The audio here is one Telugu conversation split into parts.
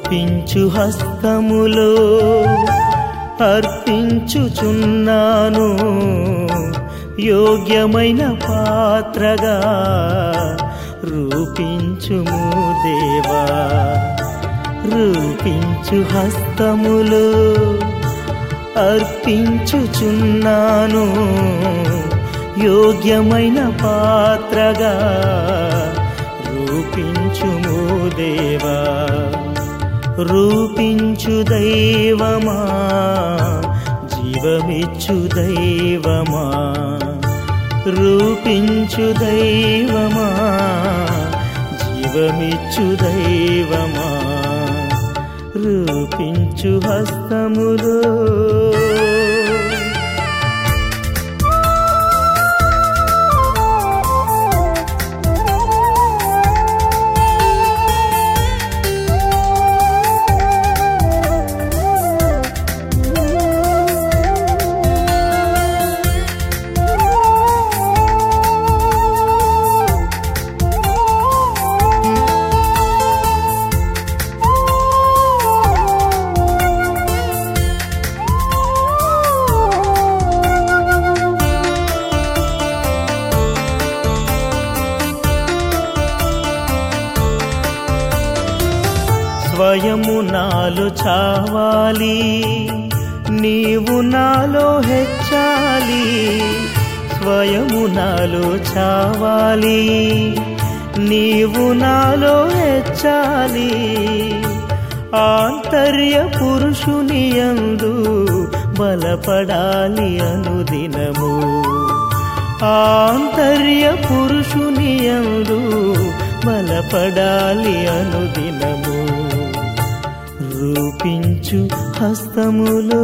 రూపించు హస్తములో అర్పించుచున్నాను యోగ్యమైన పాత్రగా రూపించుము దేవా రూపించు హస్తములు అర్పించుచున్నాను యోగ్యమైన పాత్రగా రూపించుము దేవా రూపించు దైవమా జీవమిచ్చు దైవమా రూపించు దైవమా జీవమిచ్చు దైవమా రూపించు హస్తములో స్వయము నాలో చావాలి నీవు నాలో హెచ్చాలి స్వయము నాలో చావాలి నీవు నాలో హెచ్చాలి ఆంతర్య పురుషుని యందు బలపడాలి అనుదినము ఆంతర్య పురుషుని యందు బలపడాలి అనుదినము రూపించు హస్తములో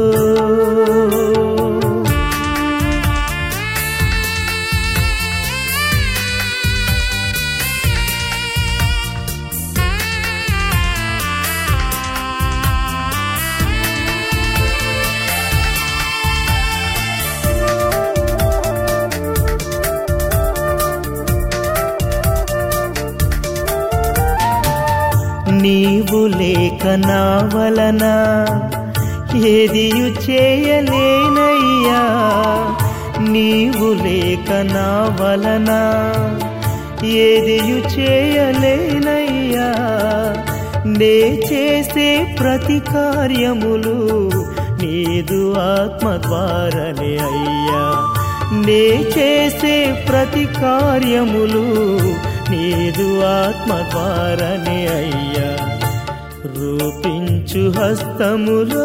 నీవు లేక నా వలన ఏదియు చేయలేనయ్యా నీవు లేక నా వలన ఏదియు చేయలేనయ్యా నే చేసే ప్రతి కార్యములు నీదు ఆత్మ ద్వారనే అయ్యా నే చేసే ప్రతి కార్యములు నీదు ఆత్మ ద్వారనే అయ్యా రూపించు హస్తములో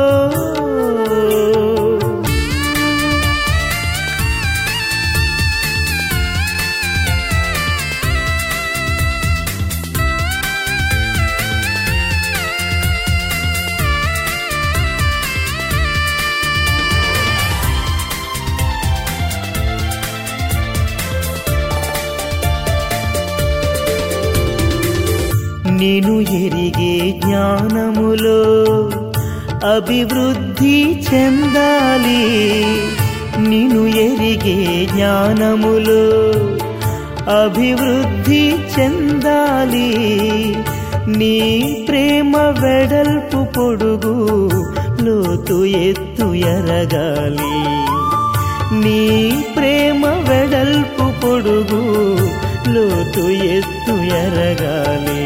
నేను ఎరిగే జ్ఞానములో అభివృద్ధి చెందాలి నిన్ను ఎరిగే జ్ఞానములో అభివృద్ధి చెందాలి నీ ప్రేమ వెడల్పు పొడుగు లోతు ఎత్తు ఎరగాలి నీ ప్రేమ వెడల్పు పొడుగు లోతు ఎత్తు ఎరగాలి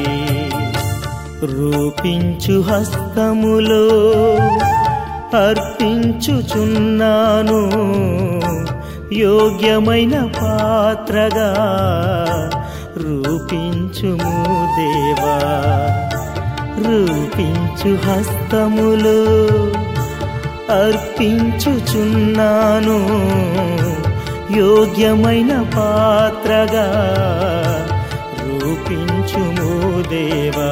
రూపించు హస్తములో అర్పించుచున్నాను యోగ్యమైన పాత్రగా రూపించుము దేవా రూపించు హస్తములో అర్పించుచున్నాను యోగ్యమైన పాత్రగా రూపించుము దేవా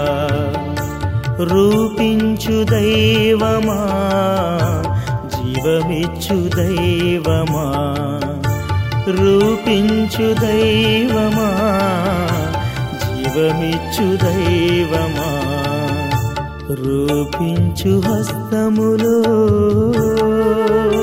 రూపించు దైవమా జీవమిచ్చు దైవమా రూపించు దైవమా జీవమిచ్చు దైవమా రూపించు హస్తములో